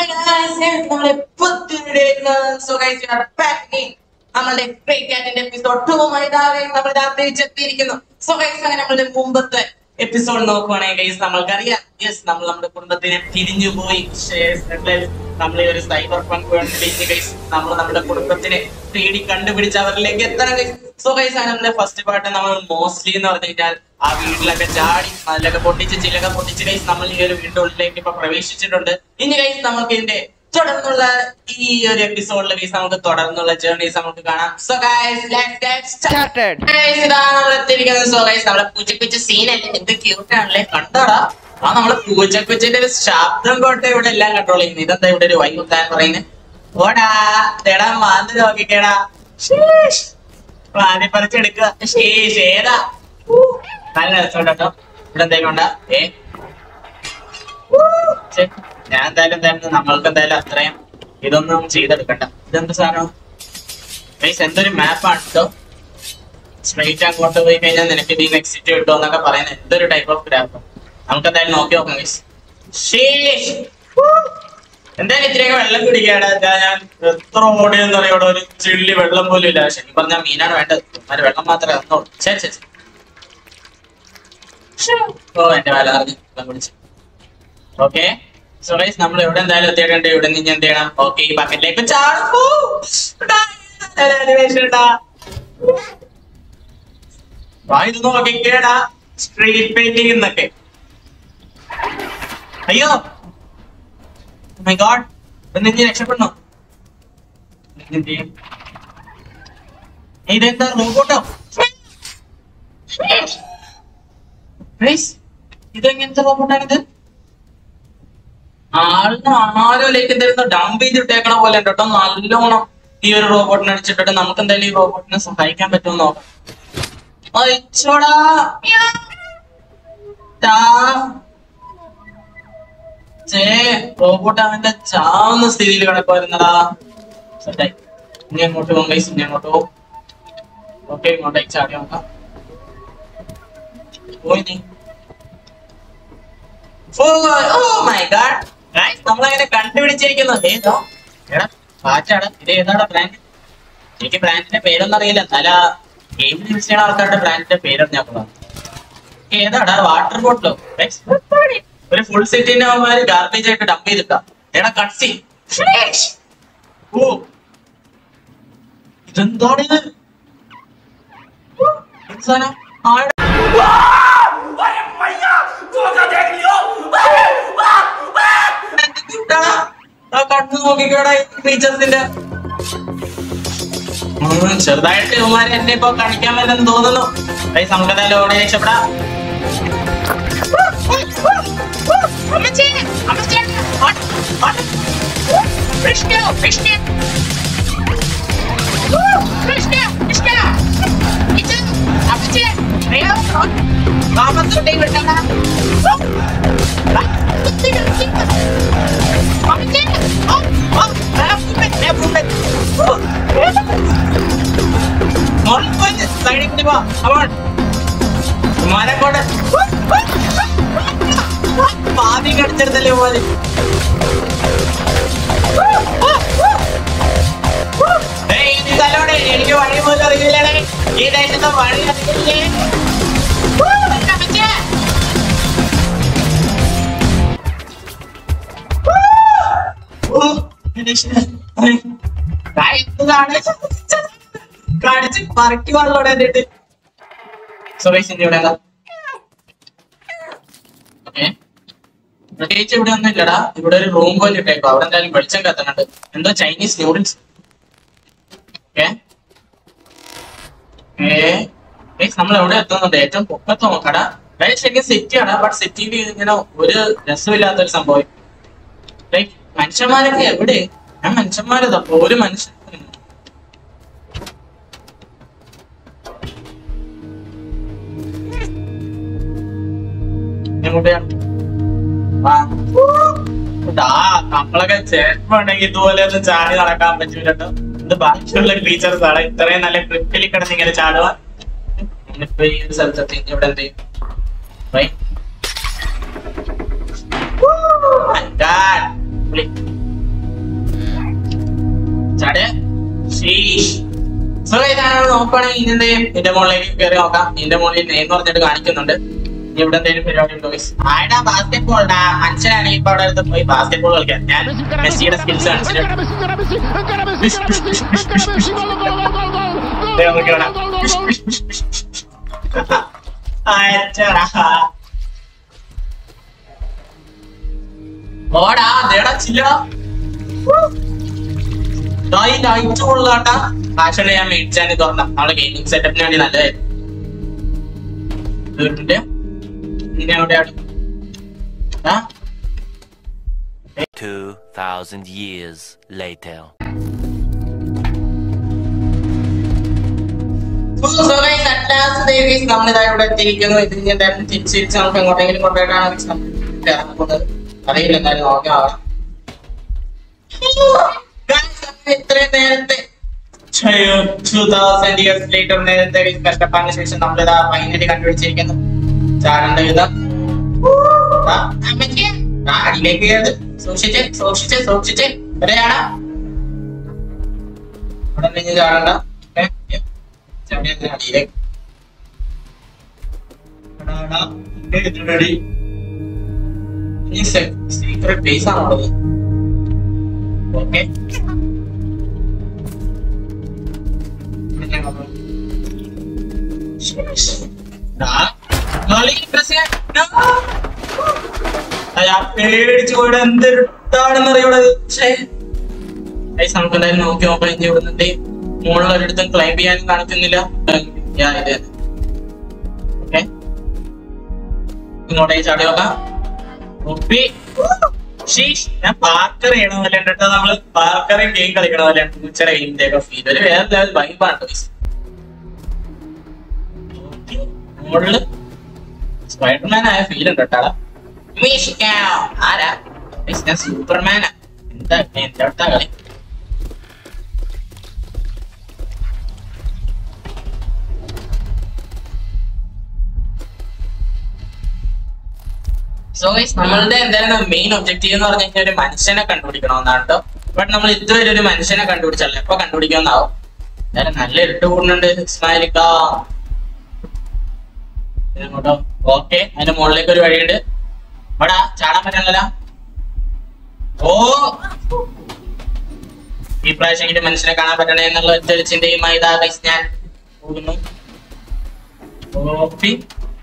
Hi guys, നമ്മളെ പുതിയൊരു so guys you are back again നമ്മളുടെ ഗ്രേറ്റ് കാറ്റിന്റെ എപ്പിസോഡ് ടൂമായി നമ്മൾ രാത്രി എത്തിയിരിക്കുന്നു സോ ഗൈസ് അങ്ങനെ നമ്മളുടെ മുമ്പത്തെ എപ്പിസോഡ് നോക്കുവാണെങ്കിൽ ഗൈസ് നമ്മൾക്കറിയാം യെസ് നമ്മൾ നമ്മുടെ കുടുംബത്തിനെ പിരിഞ്ഞു പോയി നമ്മൾ ഈ ഒരു സൈബർ പങ്ക് വേണ്ടി ഗൈസ് നമ്മൾ നമ്മുടെ കുടുംബത്തിനെ തേടി കണ്ടുപിടിച്ച് അവരിലേക്ക് എത്തണം ഗൈസ് സോ ഗൈസ് ആണ് നമ്മുടെ ഫസ്റ്റ് പാർട്ട് നമ്മൾ മോസ്റ്റ്ലി എന്ന് പറഞ്ഞു കഴിഞ്ഞാൽ ആ വീട്ടിലൊക്കെ ചാടി അതിലൊക്കെ പൊട്ടിച്ച് ചിലൊക്കെ പൊട്ടിച്ച് ഗൈസ് നമ്മൾ ഈ ഒരു വീടിന്റെ ഉള്ളിലേക്ക് ഇപ്പൊ പ്രവേശിച്ചിട്ടുണ്ട് ഇനി ഗൈസ് നമുക്ക് ഇതിന്റെ തുടർന്നുള്ള ഈ ഒരു എപ്പിസോഡിൽ ഗൈസ് നമുക്ക് തുടർന്നുള്ള ജേർണീസ് നമുക്ക് കാണാം so guys let's get Started. Guys ഇതാണ് നമ്മൾ എത്തിയിരിക്കുന്നത് സോ ഗൈസ് നമ്മളെ പൂച്ചക്കുച്ച സീനല്ലേ എന്ത് ക്യൂട്ട് ആണല്ലേ കണ്ടോടാ ആ നമ്മളെ പൂച്ചക്കുച്ചിന്റെ ഒരു ശബ്ദം കൊണ്ട് ഇവിടെ എല്ലാം കൺട്രോൾ ചെയ്യുന്നു ഇതെന്താ ഇവിടെ ഒരു വൈകുത്താൻ പറയുന്നത് ഓടാ തേടാ മാന്ത് നോക്കിക്കേടാ ശീഷ്. വാതി പറിച്ചെടുക്കുക ശേഷ് ഏതാ ഊ. നല്ല രസമുണ്ട് കേട്ടോ ഇവിടെ എന്തെങ്കിലും ഉണ്ടാ ഏ ഊ. ഛെ, ഞാൻ എന്തായാലും എന്തായാലും നമ്മൾക്ക് എന്തായാലും അത്രയും ഇതൊന്നും ചെയ്തെടുക്കണ്ട ഇതെന്ത് സാധനം ഗൈസ് എന്തൊരു മാപ്പാണ് കേട്ടോ സ്ട്രൈറ്റ് അങ്ങോട്ട് പോയി കഴിഞ്ഞാൽ നിനക്ക് ഇതിന് എക്സിറ്റ് കിട്ടുമോ എന്നൊക്കെ പറയുന്ന എന്തൊരു ടൈപ്പ് ഓഫ് ഗ്രാഫ് നമുക്ക് എന്തായാലും നോക്കി നോക്കാം ഗൈസ് എന്തായാലും ഇത്രയൊക്കെ വെള്ളം കുടിക്കാണ് ഞാൻ എത്ര ഓടിയെന്ന് പറയാം ഇവിടെ ഒരു ചിള്ളി വെള്ളം പോലും ഇല്ല ശരിക്കും പറഞ്ഞാൽ മീനാണ് വേണ്ടത് അവര് വെള്ളം മാത്രമേ തന്നോളൂ ശരി ശരി ശ്ശേ. ഓ എന്റെ വല അറിഞ്ഞു വെള്ളം കുടിച്ചു ഓക്കെ സോ ഗൈസ് നമ്മൾ എവിടെ എന്തായാലും എത്തിയിട്ടുണ്ട് ഇവിടെ നിന്ന് എന്ത് ചെയ്യണം ഓക്കെ ഈ ബക്കറ്റിലേക്ക് ചാടും അനിമേഷൻ ഉണ്ടാ ഇത് നോക്കിക്കേടാ സ്ട്രീറ്റ് പെയിന്റിംഗ് എന്നൊക്കെ അയ്യോ മൈ ഗോഡ് ഒന്ന് ഇനി രക്ഷപ്പെടണോ എന്ത് ചെയ്യും? ഇതെന്താ റോബോട്ടോ ഇതെങ്ങനത്തെ റോബോട്ടാണിത് ആളിന് ആരോലേക്ക് തരുന്ന ഡംപ് ചെയ്തിട്ടേക്കണ പോലെ ഉണ്ട് കേട്ടോ നല്ലോണം ഈ ഒരു റോബോട്ടിനെ അടിച്ചിട്ടിട്ട് നമുക്ക് എന്തായാലും ഈ റോബോട്ടിനെ സഹായിക്കാൻ പറ്റുമോ നോക്കാം അയച്ചോടാ ടാ. ചേ റോബോട്ട് അവന്റെ ചാവുന്ന സ്ഥിതിയിൽ കിടക്കുമായിരുന്നടാ സെറ്റായി ഇനി അങ്ങോട്ട് പോകും ഗൈസ് ഇനി അങ്ങോട്ട് പോകും ഓക്കെ ഇങ്ങോട്ടേക്ക് ചാടി നോക്കാം പോയി നീ ഓ മൈ ഗാഡ് നമ്മളങ്ങനെ കണ്ടുപിടിച്ചിരിക്കുന്നു ഏതോ എടാ പാച്ചാടാ ഇത് ഏതാടാ ബ്രാൻഡ് എനിക്ക് ബ്രാൻഡിന്റെ പേരൊന്നും അറിയില്ല എന്നാലും ഗെയിമിൽ യൂസ് ചെയ്യുന്ന ആൾക്കാരുടെ ബ്രാൻഡിന്റെ പേരൊന്നും ഞാൻ പറയാം ഏതാടാ വാട്ടർ ബോട്ടിലോ ഒരു ഫുൾ സെറ്റിന്റെ അവന്മാര് ഗാർബേജ് ആയിട്ട് ഡംപ് ചെയ്തിട്ടാ എടാ കട്സി ഓ ഇതെന്താണ് ഇത് ഓ, എന്ത് സാധനം? ആടെ- എന്താ? ആ കണ്ണ് നോക്കിക്കോടാ ടീച്ചേഴ്സിന്റെ ചെറുതായിട്ട് ഇവന്മാരെ എന്നെ ഇപ്പൊ കാണിക്കാൻ പറ്റുമെന്ന് തോന്നുന്നു ഗൈസ് നമുക്ക് എന്തായാലും ഓടി രക്ഷപ്പെടാം സൈഡിൽ കൂടി പോ അവൻ മരം കൊണ്ട് പാതി കടിച്ചെടുത്തല്ലേ പോലെ എനിക്ക് വഴി പോലും അറിയില്ലേ ഈ ദേശത്തെ വഴി അറിയില്ലേ ഓ, എന്താണ് കടിച്ച് പറക്കി വെള്ളോടെ എന്നിട്ട് സുരേഷിന്റെ ഇവിടെ ഓക്കെ പ്രത്യേകിച്ച് ഇവിടെ ഒന്നും ഇല്ലടാ ഇവിടെ ഒരു റൂം പോലെ ഇട്ടേക്കോ അവിടെ എന്തായാലും വെളിച്ചം കത്തുന്നുണ്ട് എന്തോ ചൈനീസ് നൂഡിൽസ് ഓക്കെ ഏ നമ്മൾ എവിടെ എത്തുന്നുണ്ട് ഏറ്റവും പൊക്കത്ത് നോക്കടാ അതായത് ശരിക്കും സിറ്റി ആണ് ബട്ട് സിറ്റിയിൽ ഇങ്ങനെ ഒരു രസമില്ലാത്ത ഒരു സംഭവം ലൈക്ക് മനുഷ്യന്മാരൊക്കെ എവിടെ ഞാൻ മനുഷ്യന്മാരെ തപ്പോ ഒരു മനുഷ്യൻ എങ്ങോട്ടാണ് വാ. ആ നമ്മളൊക്കെ ചേർപ്പുണ്ടെങ്കിൽ ഇതുപോലെ ഒന്നും ചാടി നടക്കാൻ പറ്റൂല കേട്ടോ ഇത് ബാക്കിയുള്ള ടീച്ചേഴ്സ് ആണ് ഇത്രയും നല്ല ക്രിക്കലിൽ കിടന്ന് ഇങ്ങനെ ചാടുവാൻ ഇപ്പൊ ഈ ഒരു സ്ഥലത്തെത്തി ഇനി ഇവിടെ എന്ത് ചെയ്യും Right? My God. പുളി. സോ ഇതാണ് നോക്കുകയാണെങ്കിൽ ഇതിന്റെ ഇതിന്റെ മുകളിലേക്ക് കയറി നോക്കാം ഇതിന്റെ മുകളിൽ നെയ്ന്ന് പറഞ്ഞിട്ട് കാണിക്കുന്നുണ്ട് ഇനി ഇവിടെ എന്തെങ്കിലും പരിപാടി ഉണ്ടോ guys? ആടാ ബാസ്കറ്റ് ബോൾ മനുഷ്യനാണെങ്കിൽ ഇപ്പൊ അവിടെ അടുത്ത് പോയി ബാസ്കറ്റ് ബോൾ കളിക്കാൻ ഞാൻ മെസ്സിയുടെ സ്കിൽസ് കാണിച്ചിട്ട് ദേ നമുക്ക് കാണാം. അയച്ചടാ. ഓടാ ദേടാ ചില്ല ഈ ലൈറ്റ് കൊള്ളാട്ടാ ആക്ച്വലി ഞാൻ മേടിച്ചാൽ തുറന്ന നമ്മളെ ഗെയിമിംഗ് സെറ്റപ്പിന് വേണ്ടി നല്ലതായിരുന്നു വീട്ടിന്റെ ഇനി എവിടെയാണ് ആ 2,000 years later. നമ്മളിതാ ഇവിടെ എത്തിയിരിക്കുന്നു ഇത് ഇനി എന്തായാലും തിരിച്ച് തിരിച്ച് നമുക്ക് എങ്ങോട്ടെങ്കിലും കൊണ്ടുപോയിട്ടാണ് ഇറങ്ങാൻ പോകുന്നത് അറിയില്ല എന്തായാലും നോക്കാം ഇത്രയും നേരത്തെ ടൂ തൗസൻഡ് ഇയേഴ്സ് ലേറ്റർ നേരത്തെ കഷ്ടപ്പാടിന് ശേഷം നമ്മളിതാ ഫൈനലി കണ്ടുപിടിച്ചിരിക്കുന്നു ചാടേണ്ട വിധം ആ, അമ്മച്ചിയെ, ആ, അടിയിലേക്ക് കയറ്. സൂക്ഷിച്ച് സൂക്ഷിച്ച് സൂക്ഷിച്ച് എവിടെയാണ് അവിടെ നിന്ന് ചാടണ്ട ഏ, ഏ, ചാടിയത് അടിയിലേക്ക് എടാ, എടാ, ഏ, ഇതിലടി. ഇനി സീക്രട്ട് ബേസ് ആണുള്ളത് ഓക്കെ പേടിച്ചു പോയിട്ട് എന്തൊരുത്താണെന്ന് അറിയൂടത് നമുക്ക് എന്തായാലും നോക്കി നോക്കാം ഇനി ഇവിടെ നിന്നിട്ട് മുകളിൽ ഒരിടത്തും ക്ലൈംബ് ചെയ്യാനും കാണിക്കുന്നില്ല യാ, ഇത് തന്നെ. ഓക്കെ ഇങ്ങോട്ടേക്ക് ചാടി നോക്കാം ഒപ്പി ഷീഷ് ഞാൻ പാർക്കർ ചെയ്യണ പോലെ ഉണ്ട് കേട്ടോ നമ്മള് പാർക്കറും ഗെയിം കളിക്കണ പോലെ ഉണ്ട് പൂച്ചയുടെ ഗെയിമിന്റെ ഒക്കെ ഫീൽ ഒരു വേറെ ലെവൽ വൈബാണ് കേട്ടോ മുകളില് സ്പൈഡർമാൻ ആയ ഫീൽ ഉണ്ട് കേട്ടാ ആരാ Guys, ഞാൻ സൂപ്പർമാനാ എന്താ എന്റെ അടുത്ത കളി സോ ഗൈസ് നമ്മളുടെ എന്തായാലും മെയിൻ ഒബ്ജക്റ്റീവ് എന്ന് പറഞ്ഞു കഴിഞ്ഞാൽ ഒരു മനുഷ്യനെ കണ്ടുപിടിക്കണമെന്നാണ് കേട്ടോ ബട്ട് നമ്മൾ ഇതുവരെ ഒരു മനുഷ്യനെ കണ്ടുപിടിച്ചല്ലോ എപ്പൊ കണ്ടുപിടിക്കുമെന്നാവും എന്തായാലും നല്ല ഇരുട്ട് കൂടുന്നുണ്ട് സ്മൈലിക്ക ഇങ്ങോട്ടോ ഓക്കെ അതിന്റെ മുകളിലേക്ക് ഒരു വഴിയുണ്ട് ഇവിടെ ചാടാൻ പറ്റണല്ലോ ഓ ഈ പ്രാവശ്യം എങ്കിലും മനുഷ്യനെ കാണാൻ പറ്റണേ എന്നുള്ള ഒറ്റ ഒരു ചിന്തയുമായി ഇതാ ഗൈസ് ഞാൻ പോകുന്നു ഓപ്പി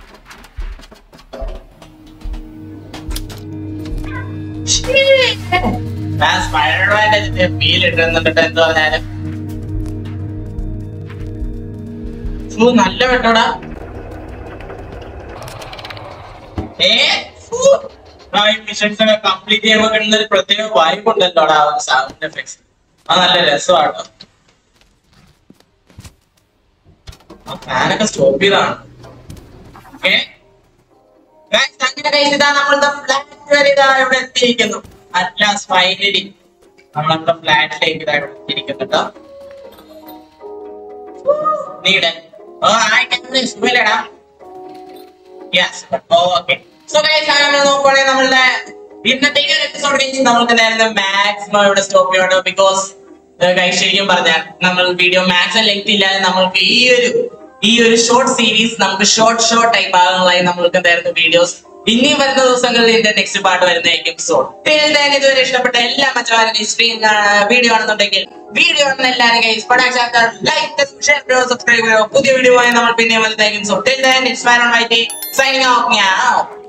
ഞാൻ സ്പൈഡർമാന്റെ ഫീൽ ഇട്ടുന്നുണ്ട് എന്ത് പറഞ്ഞാലും ഫു, നല്ല വെട്ടോടാ ഏ ഫു. ആ, ഈ മിഷൻസ് ഒക്കെ കംപ്ലീറ്റ് ചെയ്യുമ്പോൾ കിട്ടുന്ന ഒരു പ്രത്യേക വൈബ് ഉണ്ടല്ലോടാ ആ ഒരു സൗണ്ട് എഫക്ട്സ് അത് നല്ല രസമാട്ടോ ആ ഫാനൊക്കെ സ്റ്റോപ്പ് ചെയ്താണ് ഓക്കെ Guys, അങ്ങനെ guys ഇതാ നമ്മളുടെ ഫ്ലാറ്റ് വരെ ഇതാ ഇവിടെ എത്തിയിരിക്കുന്നു അറ്റ്ലാസ് ഫൈനലി നമ്മൾ നമ്മുടെ ഫ്ലാറ്റിലേക്ക് ഇതാ ഇവിടെ എത്തിയിരിക്കുന്നു കേട്ടോ നീടെ ഓ ആയി സുഖലടാ യെസ് ഓക്കെ സോ ഗൈസ് അങ്ങനെ നോക്കുവാണെങ്കിൽ നമ്മളുടെ ഇന്നത്തെ ഈ ഒരു എപ്പിസോഡ് കഴിഞ്ഞ് നമുക്ക് നേരെ മാക്സിമം ഇവിടെ സ്റ്റോപ്പ് ചെയ്യണം ബിക്കോസ് ഗൈസ് ശരിക്കും പറഞ്ഞാൽ നമ്മൾ വീഡിയോ മാക്സിമം ലെങ്ത് ഇല്ലാതെ നമ്മൾക്ക് ഈ ഒരു ഈ ഒരു ഷോർട്ട് സീരീസ് നമുക്ക് ഷോർട്ട് ഷോർട്ട് ആയി ഭാഗങ്ങളായി നമ്മൾക്ക് എന്തായിരുന്നു വീഡിയോസ് ഇനിയും വരുന്ന ദിവസങ്ങളിൽ ഇതിന്റെ നെക്സ്റ്റ് പാർട്ട് വരുന്നതായിരിക്കും സോ ഇതുവരെ ഇഷ്ടപ്പെട്ട എല്ലാ മറ്റു സ്ക്രീൻ വീഡിയോ ആണെന്നുണ്ടെങ്കിൽ വീഡിയോ ആണെന്ന് എല്ലാവരും ഗൈസ് പടാച്ചാൽ ലൈക്ക് ഷെയർ സബ്സ്ക്രൈബ് ചെയ്യുക പുതിയ വീഡിയോ ആയി നമ്മൾ പിന്നെ വലുതായിരിക്കും so till then it's my on my signing of